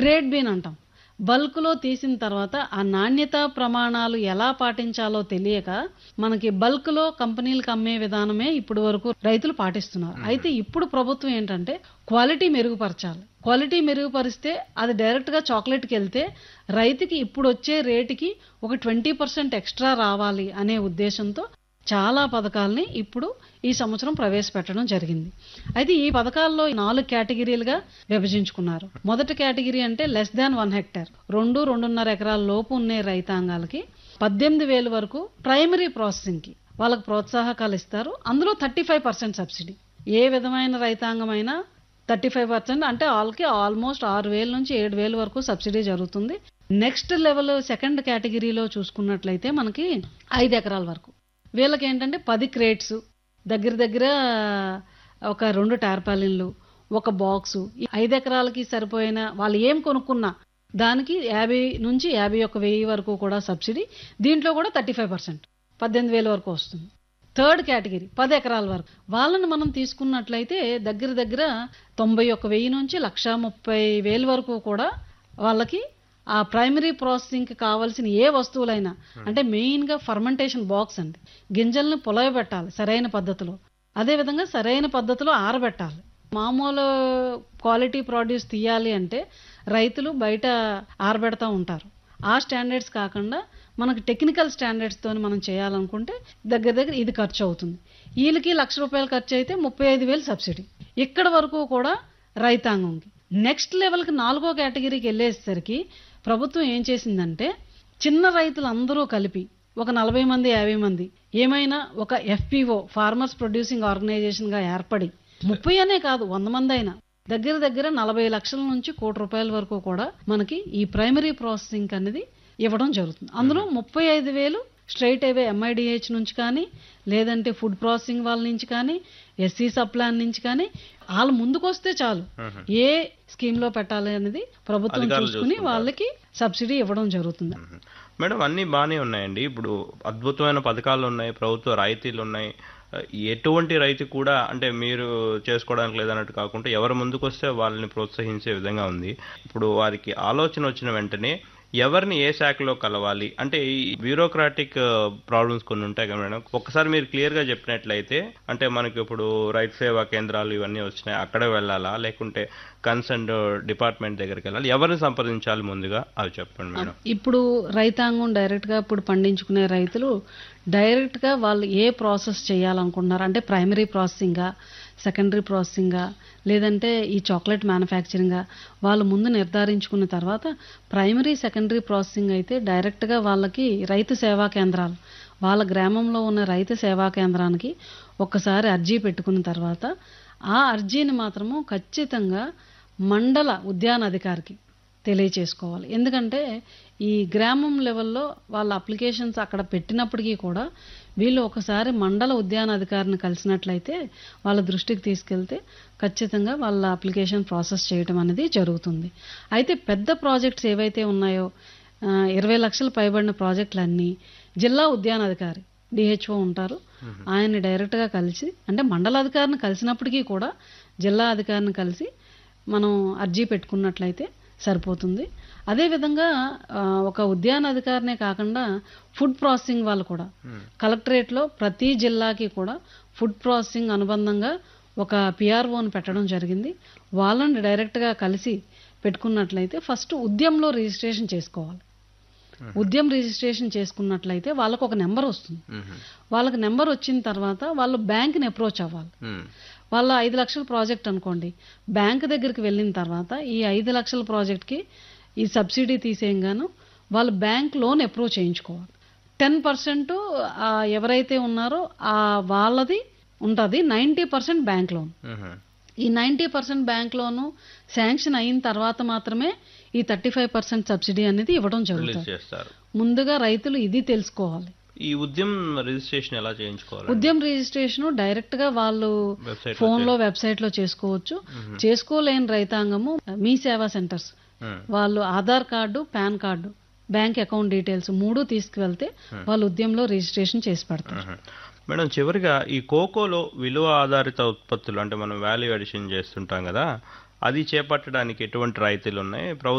Trade been అంటాం బల్క్లో తీసిన తర్వాత ఆ నాణ్యత ప్రమాణాలు ఎలా పాటించాలో తెలియక మనకి బల్క్లో కంపెనీలకు అమ్మే విధానమే ఇప్పుడు వరకు రైతులు పాటిస్తున్నారు అయితే ఇప్పుడు ప్రభుత్వం ఏంటంటే క్వాలిటీ మెరుగుపరచాలి క్వాలిటీ మెరుగుపరిస్తే అది డైరెక్ట్గా చాక్లెట్కి వెళ్తే రైతుకి ఇప్పుడు వచ్చే రేటుకి ఒక ట్వంటీ పర్సెంట్ ఎక్స్ట్రా రావాలి అనే ఉద్దేశంతో చాలా పథకాలని ఇప్పుడు ఈ సంవత్సరం ప్రవేశపెట్టడం జరిగింది అయితే ఈ పథకాల్లో నాలుగు కేటగిరీలుగా విభజించుకున్నారు మొదటి కేటగిరీ అంటే లెస్ దాన్ వన్ హెక్టర్ రెండు రెండున్నర ఎకరాల లోపు ఉన్న రైతాంగాలకి పద్దెనిమిది వేలు వరకు ప్రైమరీ ప్రాసెసింగ్కి వాళ్ళకి ప్రోత్సాహకాలు ఇస్తారు అందులో థర్టీ ఫైవ్ పర్సెంట్ సబ్సిడీ ఏ విధమైన రైతాంగమైనా థర్టీ ఫైవ్ పర్సెంట్ అంటే వాళ్ళకి ఆల్మోస్ట్ ఆరు వేల నుంచి ఏడు వేల వరకు సబ్సిడీ జరుగుతుంది నెక్స్ట్ లెవెల్ సెకండ్ కేటగిరీలో చూసుకున్నట్లయితే మనకి ఐదు ఎకరాల వరకు వీళ్ళకి ఏంటంటే పది క్రేట్స్ దగ్గర దగ్గర ఒక రెండు టార్పాలిన్లు ఒక బాక్సు ఈ ఐదు ఎకరాలకి సరిపోయిన వాళ్ళు ఏం కొనుక్కున్నా దానికి యాభై నుంచి యాభై ఒక్క వెయ్యి వరకు కూడా సబ్సిడీ దీంట్లో కూడా థర్టీ ఫైవ్ పర్సెంట్ పద్దెనిమిది వేల వరకు వస్తుంది థర్డ్ కేటగిరీ పది ఎకరాల వరకు వాళ్ళని మనం తీసుకున్నట్లయితే దగ్గర దగ్గర తొంభై ఒక్క వెయ్యి నుంచి లక్ష ముప్పై వేల వరకు కూడా వాళ్ళకి ఆ ప్రైమరీ ప్రాసెసింగ్కి కావాల్సిన ఏ వస్తువులైనా అంటే మెయిన్గా ఫర్మెంటేషన్ బాక్స్ అండి గింజల్ని పొలవబెట్టాలి సరైన పద్ధతిలో అదేవిధంగా సరైన పద్ధతిలో ఆరబెట్టాలి మామూలు క్వాలిటీ ప్రొడ్యూస్ తీయాలి అంటే రైతులు బయట ఆరబెడతా ఉంటారు ఆ స్టాండర్డ్స్ కాకుండా మనకు టెక్నికల్ స్టాండర్డ్స్తో మనం చేయాలనుకుంటే దగ్గర దగ్గర ఇది ఖర్చు అవుతుంది వీళ్ళకి లక్ష రూపాయలు ఖర్చు అయితే ముప్పై ఐదు వేలు సబ్సిడీ ఇక్కడ వరకు కూడా రైతాంగంకి నెక్స్ట్ లెవెల్కి నాలుగో కేటగిరీకి వెళ్ళేసరికి ప్రభుత్వం ఏం చేసిందంటే చిన్న రైతులు అందరూ కలిపి ఒక నలభై మంది యాభై మంది ఏమైనా ఒక ఎఫ్పిఓ ఫార్మర్స్ ప్రొడ్యూసింగ్ ఆర్గనైజేషన్గా ఏర్పడి ముప్పై అనే కాదు వంద మంది అయినా దగ్గర దగ్గర నలభై లక్షల నుంచి కోటి రూపాయల వరకు కూడా మనకి ఈ ప్రైమరీ ప్రాసెసింగ్ అనేది ఇవ్వడం జరుగుతుంది అందులో ముప్పై ఐదు వేలు స్ట్రైట్ అవే ఎంఐడిహెచ్ నుంచి కానీ లేదంటే ఫుడ్ ప్రాసెసింగ్ వాళ్ళ నుంచి కానీ ఎస్సీ సప్లాన్ నుంచి కానీ వాళ్ళు ముందుకు వస్తే చాలు ఏ స్కీమ్ లో పెట్టాలి అనేది ప్రభుత్వం అధికారులు చూసుకుని చూసుకుంటారు. వాళ్ళకి సబ్సిడీ ఇవ్వడం జరుగుతుంది మేడం అన్నీ బాగానే ఉన్నాయండి ఇప్పుడు అద్భుతమైన పథకాలు ఉన్నాయి ప్రభుత్వ రాయితీలు ఉన్నాయి ఎటువంటి రైతు కూడా అంటే మీరు చేసుకోవడానికి లేదన్నట్టు కాకుండా ఎవరు ముందుకు వస్తే వాళ్ళని ప్రోత్సహించే విధంగా ఉంది ఇప్పుడు వారికి ఆలోచన వచ్చిన వెంటనే ఎవరిని ఏ శాఖలో కలవాలి అంటే ఈ బ్యూరోక్రాటిక్ ప్రాబ్లమ్స్ కొన్ని ఉంటాయి కదా మేడం ఒక్కసారి మీరు క్లియర్ గా చెప్పినట్లయితే అంటే మనకి ఇప్పుడు రైతు సేవా కేంద్రాలు ఇవన్నీ వచ్చినాయి అక్కడే వెళ్ళాలా లేకుంటే కన్సర్న్ డిపార్ట్మెంట్ దగ్గరికి వెళ్ళాలి ఎవరిని సంప్రదించాలి ముందుగా అవి చెప్పండి మేడం ఇప్పుడు రైతాంగం డైరెక్ట్ గా ఇప్పుడు పండించుకునే రైతులు డైరెక్ట్ గా వాళ్ళు ఏ ప్రాసెస్ చేయాలనుకుంటున్నారు అంటే ప్రైమరీ ప్రాసెసింగా సెకండరీ ప్రాసెసింగా లేదంటే ఈ చాక్లెట్ మ్యానుఫ్యాక్చరింగా వాళ్ళు ముందు నిర్ధారించుకున్న తర్వాత ప్రైమరీ సెకండరీ ప్రాసెసింగ్ అయితే డైరెక్ట్ గా వాళ్ళకి రైతు సేవా కేంద్రాలు వాళ్ళ గ్రామంలో ఉన్న రైతు సేవా కేంద్రానికి ఒక్కసారి అర్జీ పెట్టుకున్న తర్వాత ఆ అర్జీని మాత్రము ఖచ్చితంగా మండల ఉద్యాన అధికారికి తెలియచేసుకోవాలి ఎందుకంటే ఈ గ్రామం లెవెల్లో వాళ్ళ అప్లికేషన్స్ అక్కడ పెట్టినప్పటికీ కూడా వీళ్ళు ఒకసారి మండల ఉద్యాన అధికారిని కలిసినట్లయితే వాళ్ళ దృష్టికి తీసుకెళ్తే ఖచ్చితంగా వాళ్ళ అప్లికేషన్ ప్రాసెస్ చేయడం అనేది జరుగుతుంది అయితే పెద్ద ప్రాజెక్ట్స్ ఏవైతే ఉన్నాయో ఆ, ఇరవై లక్షలు పైబడిన ప్రాజెక్టులన్నీ జిల్లా ఉద్యాన అధికారి డిహెచ్ఓ ఉంటారు ఆయన్ని డైరెక్ట్గా కలిసి అంటే మండల అధికారిని కలిసినప్పటికీ కూడా జిల్లా అధికారిని కలిసి మనం అర్జీ పెట్టుకున్నట్లయితే సరిపోతుంది అదేవిధంగా ఆ, ఒక ఉద్యాన అధికారినే కాకుండా ఫుడ్ ప్రాసెసింగ్ వాళ్ళు కూడా కలెక్టరేట్లో ప్రతి జిల్లాకి కూడా ఫుడ్ ప్రాసెసింగ్ అనుబంధంగా ఒక పిఆర్ఓని పెట్టడం జరిగింది వాళ్ళని డైరెక్ట్గా కలిసి పెట్టుకున్నట్లయితే ఫస్ట్ ఉద్యమంలో రిజిస్ట్రేషన్ చేసుకోవాలి ఉద్యమ రిజిస్ట్రేషన్ చేసుకున్నట్లయితే వాళ్ళకు ఒక నెంబర్ వస్తుంది మ్మ్. వాళ్ళకి నెంబర్ వచ్చిన తర్వాత వాళ్ళు బ్యాంక్ని అప్రోచ్ అవ్వాలి మ్మ్. వాళ్ళ ఐదు లక్షల ప్రాజెక్ట్ అనుకోండి బ్యాంక్ దగ్గరికి వెళ్ళిన తర్వాత ఈ ఐదు లక్షల ప్రాజెక్ట్కి ఈ సబ్సిడీ తీసేయంగాను వాళ్ళు బ్యాంక్ లోన్ అప్రూవ్ చేయించుకోవాలి టెన్ పర్సెంట్ ఎవరైతే ఉన్నారో ఆ వాళ్ళది ఉంటుంది నైంటీ పర్సెంట్ బ్యాంక్ లోన్ మ్మ్. ఈ ninety percent bank loan sanction అయిన తర్వాత మాత్రమే ఈ థర్టీ ఫైవ్ పర్సెంట్ సబ్సిడీ అనేది ఇవ్వడం రిలీజ్ జరుగుతుంది చేస్తారు ముందుగా రైతులు ఇది తెలుసుకోవాలి ఈ ఉద్యమం రిజిస్ట్రేషన్ ఎలా చేయించుకోవాలి ఉద్యమ రిజిస్ట్రేషన్ డైరెక్ట్ గా వాళ్ళు వెబ్సైట్ ఫోన్ లో వెబ్సైట్ లో చేసుకోవచ్చు చేసుకోలేని రైతాంగము మీ సేవా సెంటర్స్ వాళ్ళు Aadhaar card PAN card bank account details మూడు తీసుకువెళ్తే వాళ్ళు ఉద్యమంలో రిజిస్ట్రేషన్ చేసి పెడతారు మేడం చివరిగా ఈ కోకోలో విలువ ఆధారిత ఉత్పత్తులు అంటే మనం వాల్యూ అడిషన్ చేస్తుంటాం కదా అది చేపట్టడానికి ఎటువంటి రాయితీలు ఉన్నాయి ప్రభుత్వం